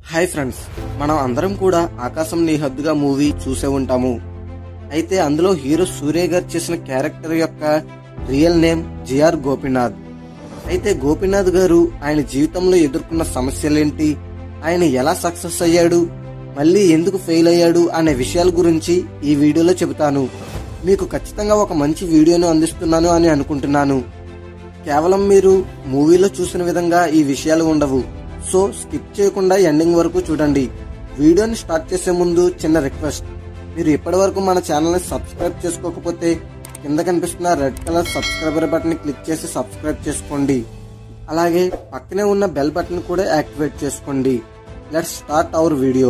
hi friends మనం అందరం కూడా ఆకాశం నీ హద్దుగా మూవీ చూసే ఉంటాము అయితే అందులో హీరో సూర్య గారు చేసిన క్యారెక్టర్ యొక్క రియల్ నేమ్ జిఆర్ గోపీనాథ్ అయితే గోపీనాథ్ గారు ఆయన జీవితంలో ఎదుర్కొన్న సమస్యలేంటి ఆయన ఎలా సక్సెస్ అయ్యాడు మళ్ళీ ఎందుకు ఫెయిల్ అయ్యాడు అనే విషయాల గురించి ఈ వీడియోలో చెబుతాను మీకు ఖచ్చితంగా ఒక మంచి వీడియోను అందిస్తున్నాను అని అనుకుంటున్నాను కేవలం మీరు మూవీలో చూసిన విధంగా ఈ విషయాలు ఉండవు సో స్కిప్ చేయకుండా ఎండింగ్ వరకు చూడండి వీడియోని స్టార్ట్ చేసే ముందు చిన్న రిక్వెస్ట్ మీరు ఇప్పటి వరకు మన ఛానల్ని సబ్స్క్రైబ్ చేసుకోకపోతే కింద కనిపిస్తున్న red colour subscriber button click చేసి సబ్స్క్రైబ్ చేసుకోండి అలాగే పక్కనే ఉన్న బెల్ బటన్ కూడా యాక్టివేట్ చేసుకోండి let's start our video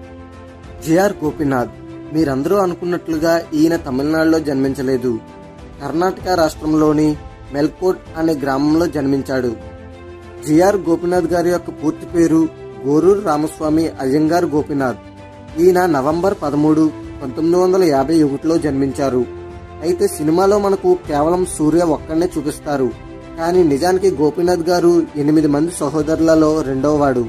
GR Gopinath మీరందరూ అనుకున్నట్లుగా ఈయన తమిళనాడులో జన్మించలేదు కర్ణాటక రాష్ట్రంలోని మెల్కోట్ అనే గ్రామంలో జన్మించాడు జిఆర్ గోపీనాథ్ గారి యొక్క పూర్తి పేరు గోరూరు రామస్వామి అయ్యంగార్ గోపీనాథ్ ఈయన నవంబర్ పదమూడు పంతొమ్మిది వందల యాభై ఒకటిలో జన్మించారు అయితే సినిమాలో మనకు కేవలం సూర్య ఒక్కడనే చూపిస్తారు కానీ నిజానికి గోపీనాథ్ గారు ఎనిమిది మంది సహోదరులలో రెండోవాడు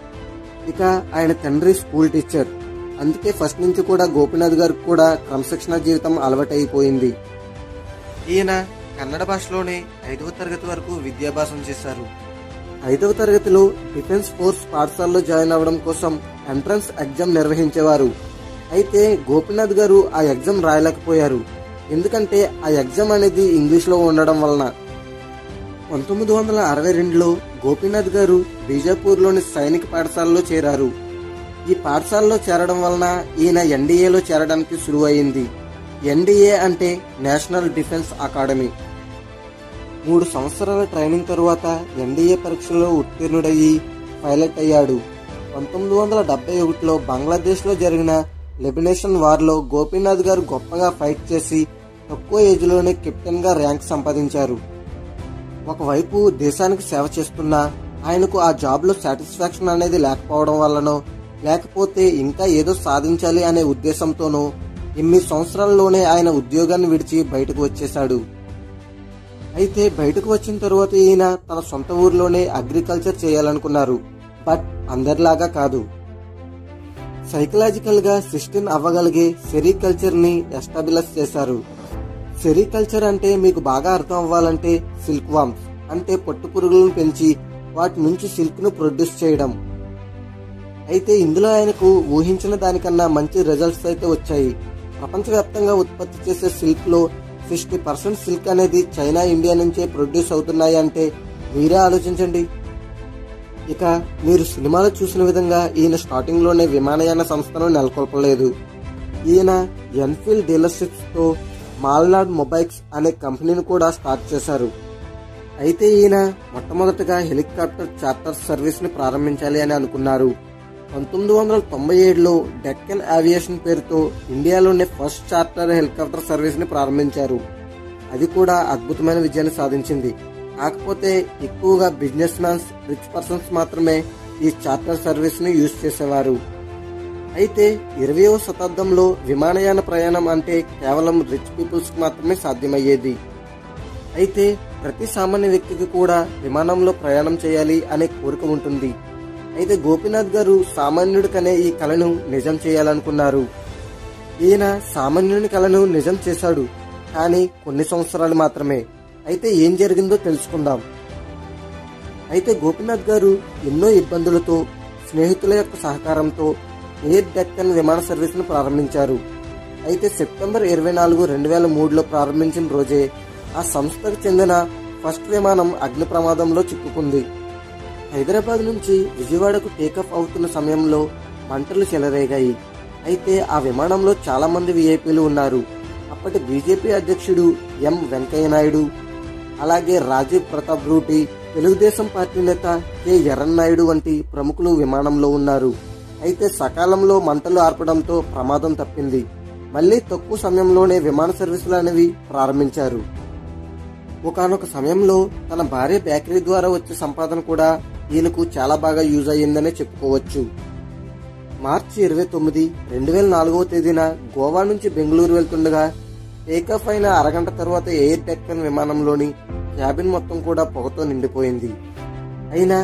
ఇక ఆయన తండ్రి స్కూల్ టీచర్ అందుకే ఫస్ట్ నుంచి కూడా గోపీనాథ్ గారికి కూడా క్రమశిక్షణ జీవితం అలవాటైపోయింది ఈయన కన్నడ భాషలోనే ఐదవ తరగతి వరకు విద్యాభ్యాసం చేశారు ఐదవ తరగతిలో డిఫెన్స్ ఫోర్స్ పాఠశాలలో జాయిన్ అవ్వడం కోసం ఎంట్రన్స్ ఎగ్జామ్ నిర్వహించేవారు అయితే గోపీనాథ్ గారు ఆ ఎగ్జామ్ రాయలేకపోయారు ఎందుకంటే ఆ ఎగ్జామ్ అనేది ఇంగ్లీష్లో ఉండడం వలన పంతొమ్మిది వందల అరవై రెండులో గోపీనాథ్ గారు బీజాపూర్లోని సైనిక పాఠశాలలో చేరారు ఈ పాఠశాలలో చేరడం వలన ఈయన ఎన్డీఏలో చేరడానికి సులువైంది ఎన్డీఏ అంటే నేషనల్ డిఫెన్స్ అకాడమీ మూడు సంవత్సరాల ట్రైనింగ్ తరువాత ఎన్డీఏ పరీక్షలో ఉత్తీర్ణుడయ్యి పైలట్ అయ్యాడు పంతొమ్మిది వందల డెబ్బై ఒకటిలో బంగ్లాదేశ్లో జరిగిన లెబినేషన్ వార్లో గోపీనాథ్ గారు గొప్పగా ఫైట్ చేసి తక్కువ ఏజ్లోనే కెప్టెన్గా ర్యాంక్ సంపాదించారు ఒకవైపు దేశానికి సేవ చేస్తున్నా ఆయనకు ఆ జాబ్లో సాటిస్ఫాక్షన్ అనేది లేకపోవడం వల్లనో లేకపోతే ఇంకా ఏదో సాధించాలి అనే ఉద్దేశంతోనో ఎనిమిది సంవత్సరాల్లోనే ఆయన ఉద్యోగాన్ని విడిచి బయటకు వచ్చేశాడు అయితే బయటకు వచ్చిన తరువాత ఈయన తన సొంత ఊర్లోనే అగ్రికల్చర్ చేయాలనుకున్నారు బట్ అందరిలాగా కాదు సైకలాజికల్ గా సిస్టమ్ అవ్వగలిగే సెరికల్చర్ ని ఎస్టాబ్లిష్ చేశారు సెరికల్చర్ అంటే మీకు బాగా అర్థం అవ్వాలంటే సిల్క్ వామ్స్ అంటే పట్టు పురుగులను పెంచి వాటి నుంచి సిల్క్ ను ప్రొడ్యూస్ చేయడం అయితే ఇందులో ఆయనకు ఊహించిన దానికన్నా మంచి రిజల్ట్స్ అయితే వచ్చాయి ప్రపంచవ్యాప్తంగా ఉత్పత్తి చేసే సిల్క్ లో సిక్స్టీ పర్సెంట్ సిల్క్ అనేది చైనా ఇండియా నుంచే ప్రొడ్యూస్ అవుతున్నాయి అంటే మీరే ఆలోచించండి ఇక మీరు సినిమాలో చూసిన విధంగా ఈయన స్టార్టింగ్ లోనే విమానయాన సంస్థను నెలకొల్పలేదు ఈయన ఎన్ఫీల్డ్ డీలర్షిప్స్ తో మాల్నాడ్ మొబైల్స్ అనే కంపెనీని కూడా స్టార్ట్ చేశారు అయితే ఈయన మొట్టమొదటగా హెలికాప్టర్ చార్టర్ సర్వీస్ ని ప్రారంభించాలి అని అనుకున్నారు పంతొమ్మిది వందల తొంభై ఏడులో డెక్కన్ ఏవియేషన్ పేరుతో ఇండియాలోనే ఫస్ట్ చార్టర్ హెలికాప్టర్ సర్వీస్ ని ప్రారంభించారు అది కూడా అద్భుతమైన విజయాన్ని సాధించింది కాకపోతే ఎక్కువగా బిజినెస్ మ్యాన్స్ రిచ్ పర్సన్స్ మాత్రమే ఈ చార్టర్ సర్వీస్ ని యూజ్ చేసేవారు అయితే ఇరవయవ శతాబ్దంలో విమానయాన ప్రయాణం అంటే కేవలం రిచ్ పీపుల్స్ మాత్రమే సాధ్యమయ్యేది అయితే ప్రతి సామాన్య వ్యక్తికి కూడా విమానంలో ప్రయాణం చేయాలి అనే కోరిక ఉంటుంది అయితే గోపీనాథ్ గారు సామాన్యుడి కనే ఈ కళను నిజం చేయాలనుకున్నారు ఈయన సామాన్యుని కళను నిజం చేశాడు కానీ కొన్ని సంవత్సరాలు మాత్రమే అయితే ఏం జరిగిందో తెలుసుకుందాం అయితే గోపీనాథ్ గారు ఎన్నో ఇబ్బందులతో స్నేహితుల యొక్క సహకారంతో ఎయిర్ డెక్కన్ విమాన సర్వీస్ను ప్రారంభించారు అయితే సెప్టెంబర్ ఇరవై నాలుగు రెండు వేల మూడులో ప్రారంభించిన రోజే ఆ సంస్థకు చెందిన ఫస్ట్ విమానం అగ్ని ప్రమాదంలో చిక్కుకుంది హైదరాబాద్ నుంచి విజయవాడకు టేకఫ్ అవుతున్న సమయంలో మంటలు చెలరేగాయి అయితే ఆ విమానంలో చాలా మంది విఐపీలు ఉన్నారు అప్పటి బీజేపీ అధ్యక్షుడు ఎం వెంకయ్యనాయుడు అలాగే రాజీవ్ ప్రతాప్ రూటి తెలుగుదేశం పార్టీ నేత కె ఎర్రన్నాయుడు వంటి ప్రముఖులు విమానంలో ఉన్నారు అయితే సకాలంలో మంటలు ఆర్పడంతో ప్రమాదం తప్పింది మళ్లీ తక్కువ సమయంలోనే విమాన సర్వీసులు అనేవి ప్రారంభించారు ఒకనొక సమయంలో తన భార్య బేకరీ ద్వారా వచ్చే సంపాదన కూడా ఈయనకు చాలా బాగా యూజ్ అయ్యిందనే చెప్పుకోవచ్చు మార్చి ఇరవై తొమ్మిది రెండు వేల నాలుగవ తేదీన గోవా నుంచి బెంగళూరు వెళ్తుండగా టేకాఫ్ అయిన అరగంట తర్వాత ఎయిర్ డెక్కన్ విమానంలోని క్యాబిన్ మొత్తం కూడా పొగతో నిండిపోయింది అయినా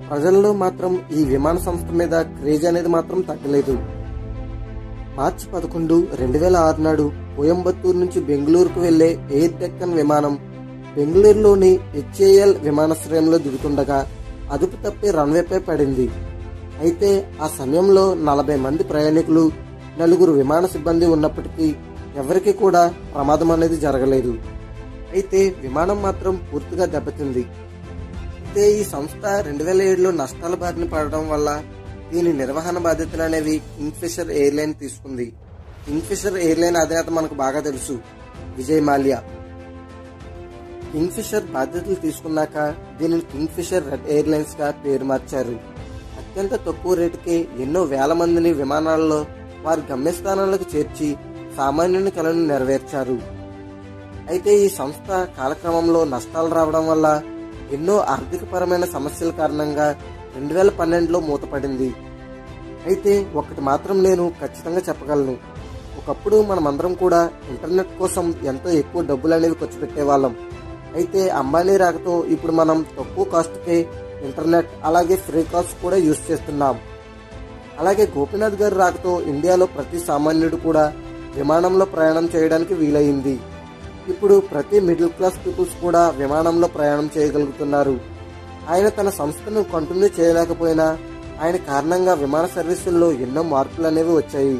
ప్రజల్లో మాత్రం ఈ విమాన సంస్థ మీద క్రేజ్ అనేది మాత్రం తగ్గలేదు మార్చి పదకొండు రెండు వేల ఆరు నాడు కోయంబత్తూరు నుంచి బెంగళూరుకు వెళ్లే ఎయిర్ డెక్కన్ విమానం బెంగళూరులోని హెచ్ఏఎల్ విమానాశ్రయంలో దిగుతుండగా అదుపు తప్పి రన్వేపై పడింది అయితే ఆ సమయంలో నలభై మంది ప్రయాణికులు నలుగురు విమాన సిబ్బంది ఉన్నప్పటికీ ఎవరికి కూడా ప్రమాదం అనేది జరగలేదు అయితే విమానం మాత్రం పూర్తిగా దెబ్బతింది అయితే ఈ సంస్థ రెండు వేల ఏడులో నష్టాల బారిన పడడం వల్ల దీని నిర్వహణ బాధ్యతలు అనేవి కింగ్ఫిషర్ ఎయిర్లైన్ తీసుకుంది కింగ్ఫిషర్ ఎయిర్లైన్ అధినేత మనకు బాగా తెలుసు విజయ్ మాల్యా కింగ్ఫిషర్ బాధ్యతలు తీసుకున్నాక దీనిని కింగ్ఫిషర్ రెడ్ ఎయిర్లైన్స్ గా పేరు మార్చారు అత్యంత తక్కువ రేటుకే ఎన్నో వేల మందిని విమానాల్లో వారి గమ్యస్థానాలకు చేర్చి సామాన్యుని కలను నెరవేర్చారు అయితే ఈ సంస్థ కాలక్రమంలో నష్టాలు రావడం వల్ల ఎన్నో ఆర్థికపరమైన సమస్యల కారణంగా రెండు వేల పన్నెండులో మూతపడింది అయితే ఒకటి మాత్రం నేను ఖచ్చితంగా చెప్పగలను ఒకప్పుడు మనమందరం కూడా ఇంటర్నెట్ కోసం ఎంతో ఎక్కువ డబ్బులు అనేవి ఖర్చు పెట్టేవాళ్ళం అయితే అంబానీ రాకతో ఇప్పుడు మనం తక్కువ కాస్ట్కే ఇంటర్నెట్ అలాగే ఫ్రీ కాల్స్ కూడా యూజ్ చేస్తున్నాం అలాగే గోపీనాథ్ గారు రాకతో ఇండియాలో ప్రతి సామాన్యుడు కూడా విమానంలో ప్రయాణం చేయడానికి వీలైంది ఇప్పుడు ప్రతి మిడిల్ క్లాస్ పీపుల్స్ కూడా విమానంలో ప్రయాణం చేయగలుగుతున్నారు ఆయన తన సంస్థను కంటిన్యూ చేయలేకపోయినా ఆయన కారణంగా విమాన సర్వీసుల్లో ఎన్నో మార్పులు అనేవి వచ్చాయి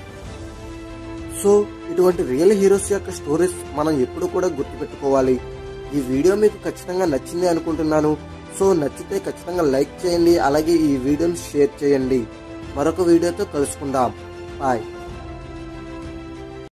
సో ఇటువంటి రియల్ హీరోస్ యొక్క స్టోరీస్ మనం ఎప్పుడు కూడా గుర్తుపెట్టుకోవాలి ఈ వీడియో మీకు ఖచ్చితంగా నచ్చింది అనుకుంటున్నాను సో నచ్చితే ఖచ్చితంగా లైక్ చేయండి అలాగే ఈ వీడియోని షేర్ చేయండి మరొక వీడియోతో కలుసుకుందాం బాయ్